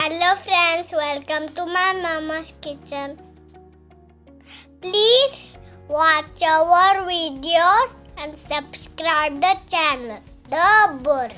Hello friends, welcome to my mama's kitchen. Please watch our videos and subscribe the channel. The bird.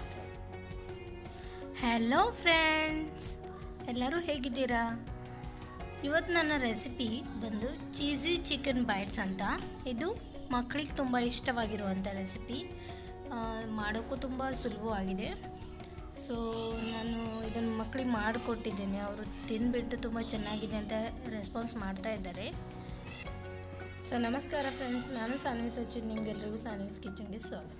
Hello friends ಎಲ್ಲರೂ ಹೇಗಿದ್ದೀರಾ ಇವತ್ತು ನನ್ನ recipe ಬಂದು cheesy chicken bites ಅಂತ ಇದು ಮಕ್ಕಳಿಗೆ ತುಂಬ ಇಷ್ಟವಾಗಿರುವಂಥ ರೆಸಿಪಿ ಮಾಡೋಕ್ಕೂ ತುಂಬ ಸುಲಭವಾಗಿದೆ ಸೊ ನಾನು ಇದನ್ನು ಮಕ್ಕಳಿಗೆ ಮಾಡಿಕೊಟ್ಟಿದ್ದೇನೆ ಅವರು ತಿಂದುಬಿಟ್ಟು ತುಂಬ ಚೆನ್ನಾಗಿದೆ ಅಂತ ರೆಸ್ಪಾನ್ಸ್ ಮಾಡ್ತಾ ಇದ್ದಾರೆ ಸೊ ನಮಸ್ಕಾರ ಫ್ರೆಂಡ್ಸ್ ನಾನು ಸಾನ್ವಿ ಸಚಿನ್ ನಿಮಗೆಲ್ರಿಗೂ ಸಾನ್ವಿಸ್ ಕಿಚನ್ಗೆ ಸ್ವಾಗತ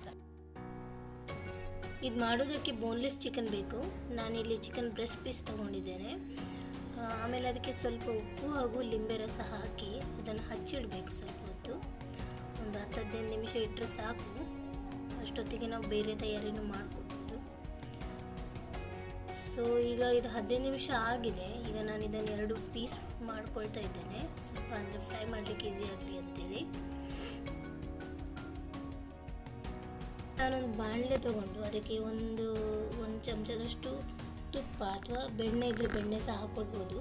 ಇದು ಮಾಡೋದಕ್ಕೆ ಬೋನ್ಲೆಸ್ ಚಿಕನ್ ಬೇಕು ನಾನಿಲ್ಲಿ ಚಿಕನ್ ಬ್ರೆಸ್ಟ್ ಪೀಸ್ ತೊಗೊಂಡಿದ್ದೇನೆ ಆ, ಆಮೇಲೆ ಅದಕ್ಕೆ ಸ್ವಲ್ಪ ಉಪ್ಪು ಹಾಗೂ ಲಿಂಬೆ ರಸ ಹಾಕಿ ಅದನ್ನು ಹಚ್ಚಿಡಬೇಕು ಸ್ವಲ್ಪ ಹೊತ್ತು ಒಂದು ಹತ್ತು ಹದಿನೈದು ನಿಮಿಷ ಇಟ್ಟರೆ ಸಾಕು ಅಷ್ಟೊತ್ತಿಗೆ ನಾವು ಬೇರೆ ತಯಾರಿನೂ ಮಾಡಿಕೊಡ್ಬೋದು ಸೊ ಈಗ ಇದು ಹದಿನೈದು ನಿಮಿಷ ಆಗಿದೆ ಈಗ ನಾನು ಇದನ್ನು ಎರಡು ಪೀಸ್ ಮಾಡ್ಕೊಳ್ತಾ ಇದ್ದೇನೆ ಸ್ವಲ್ಪ ಅಂದರೆ ಫ್ರೈ ಮಾಡಲಿಕ್ಕೆ ಈಸಿ ಆಗಲಿ ಅಂತೇಳಿ ನಾನೊಂದು ಬಾಣಲೆ ತೊಗೊಂಡು ಅದಕ್ಕೆ ಒಂದು ಒಂದು ಚಮಚದಷ್ಟು ತುಪ್ಪ ಅಥವಾ ಬೆಣ್ಣೆ ಇದ್ರೆ ಬೆಣ್ಣೆ ಸಹ ಹಾಕ್ಕೊಳ್ಬೋದು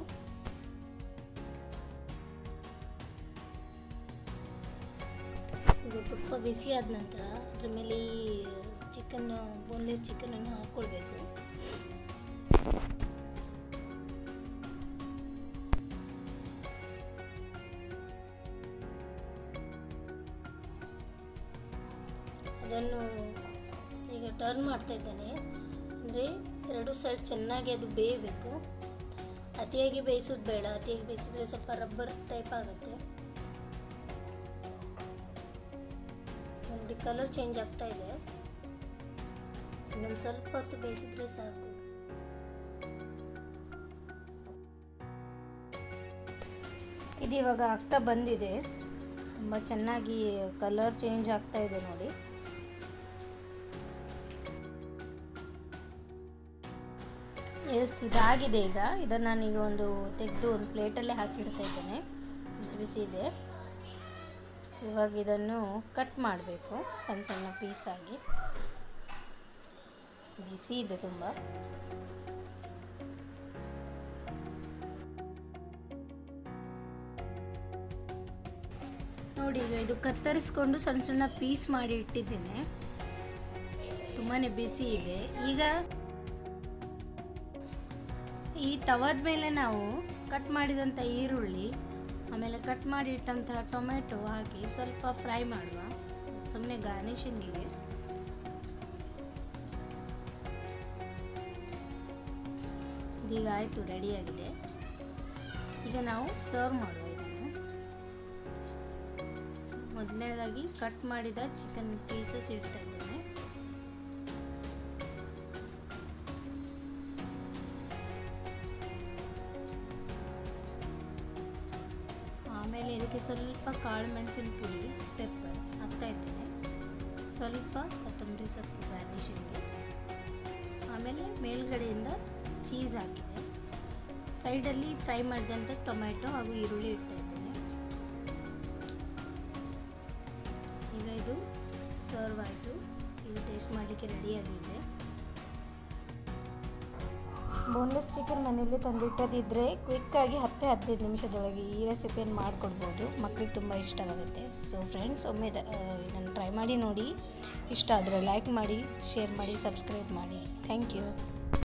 ಇದು ತುಪ್ಪ ಬಿಸಿ ಆದ ನಂತರ ಅದ್ರ ಮೇಲೆ ಈ ಚಿಕನ್ ಬೋನ್ಲೆಸ್ ಚಿಕನನ್ನು ಹಾಕ್ಕೊಳ್ಬೇಕು ಅದನ್ನು ಈಗ ಟರ್ನ್ ಮಾಡ್ತಾ ಇದ್ದೇನೆ ಅಂದರೆ ಎರಡು ಸೈಡ್ ಚೆನ್ನಾಗಿ ಅದು ಬೇಯಬೇಕು ಅತಿಯಾಗಿ ಬೇಯಿಸೋದು ಬೇಡ ಅತಿಯಾಗಿ ಬೇಯಿಸಿದ್ರೆ ಸ್ವಲ್ಪ ರಬ್ಬರ್ ಟೈಪ್ ಆಗುತ್ತೆ ನೋಡಿ ಕಲರ್ ಚೇಂಜ್ ಆಗ್ತಾ ಇದೆ ಇನ್ನೊಂದು ಸ್ವಲ್ಪ ಹೊತ್ತು ಬೇಯಿಸಿದ್ರೆ ಸಾಕು ಇದು ಇವಾಗ ಆಗ್ತಾ ಬಂದಿದೆ ತುಂಬ ಚೆನ್ನಾಗಿ ಕಲರ್ ಚೇಂಜ್ ಆಗ್ತಾ ಇದೆ ನೋಡಿ ಎಸ್ ಇದಾಗಿದೆ ಈಗ ಇದನ್ನು ನಾನೀಗ ಒಂದು ತೆಗೆದು ಒಂದು ಪ್ಲೇಟಲ್ಲೇ ಹಾಕಿಡ್ತಾ ಇದ್ದೇನೆ ಬಿಸಿ ಬಿಸಿ ಇದೆ ಇವಾಗ ಇದನ್ನು ಕಟ್ ಮಾಡಬೇಕು ಸಣ್ಣ ಸಣ್ಣ ಪೀಸಾಗಿ ಬಿಸಿ ಇದೆ ತುಂಬ ನೋಡಿ ಈಗ ಇದು ಕತ್ತರಿಸ್ಕೊಂಡು ಸಣ್ಣ ಸಣ್ಣ ಪೀಸ್ ಮಾಡಿ ಇಟ್ಟಿದ್ದೇನೆ ತುಂಬಾ ಬಿಸಿ ಇದೆ ಈಗ ಈ ತವದ ಮೇಲೆ ನಾವು ಕಟ್ ಮಾಡಿದಂಥ ಈರುಳ್ಳಿ ಆಮೇಲೆ ಕಟ್ ಮಾಡಿ ಇಟ್ಟಂತಹ ಟೊಮೆಟೊ ಹಾಕಿ ಸ್ವಲ್ಪ ಫ್ರೈ ಮಾಡುವ ಸುಮ್ಮನೆ ಗಾರ್ನಿಷಿಂಗಿಗೆ ಇದೀಗ ಆಯಿತು ರೆಡಿಯಾಗಿದೆ ಈಗ ನಾವು ಸರ್ವ್ ಮಾಡುವ ಇದನ್ನು ಮೊದಲನೇದಾಗಿ ಕಟ್ ಮಾಡಿದ ಚಿಕನ್ ಪೀಸಸ್ ಇಡ್ತಾ ಇದ್ದೇನೆ ಆಮೇಲೆ ಇದಕ್ಕೆ ಸ್ವಲ್ಪ ಕಾಳು ಮೆಣಸಿನ ಪುಡಿ ಪೆಪ್ಪರ್ ಹಾಕ್ತಾ ಇದ್ದೇನೆ ಸ್ವಲ್ಪ ಕೊತ್ತಂಬರಿ ಸೊಪ್ಪು ಗಾರ್ನಿಷಿಂಗ್ಗೆ ಆಮೇಲೆ ಮೇಲ್ಗಡೆಯಿಂದ ಚೀಸ್ ಹಾಕಿದೆ ಸೈಡಲ್ಲಿ ಫ್ರೈ ಮಾಡಿದಂಥ ಟೊಮ್ಯಾಟೊ ಹಾಗೂ ಈರುಳ್ಳಿ ಇಡ್ತಾ ಇದ್ದೇನೆ ಈಗ ಇದು ಸರ್ವ್ ಆಯಿತು ಇದು ಟೇಸ್ಟ್ ಮಾಡಲಿಕ್ಕೆ ರೆಡಿಯಾಗಿದೆ ಬೋನ್ಲೆಸ್ ಚಿಕನ್ ಮನೆಯಲ್ಲಿ ತಂದಿಟ್ಟದಿದ್ದರೆ ಕ್ವಿಕ್ಕಾಗಿ ಹತ್ತೇ ಹದಿನೈದು ನಿಮಿಷದೊಳಗೆ ಈ ರೆಸಿಪಿಯನ್ನು ಮಾಡಿಕೊಡ್ಬೋದು ಮಕ್ಕಳಿಗೆ ತುಂಬ ಇಷ್ಟವಾಗುತ್ತೆ ಸೊ ಫ್ರೆಂಡ್ಸ್ ಒಮ್ಮೆ ಇದನ್ನು ಟ್ರೈ ಮಾಡಿ ನೋಡಿ ಇಷ್ಟ ಆದರೆ ಲೈಕ್ ಮಾಡಿ ಶೇರ್ ಮಾಡಿ ಸಬ್ಸ್ಕ್ರೈಬ್ ಮಾಡಿ ಥ್ಯಾಂಕ್ ಯು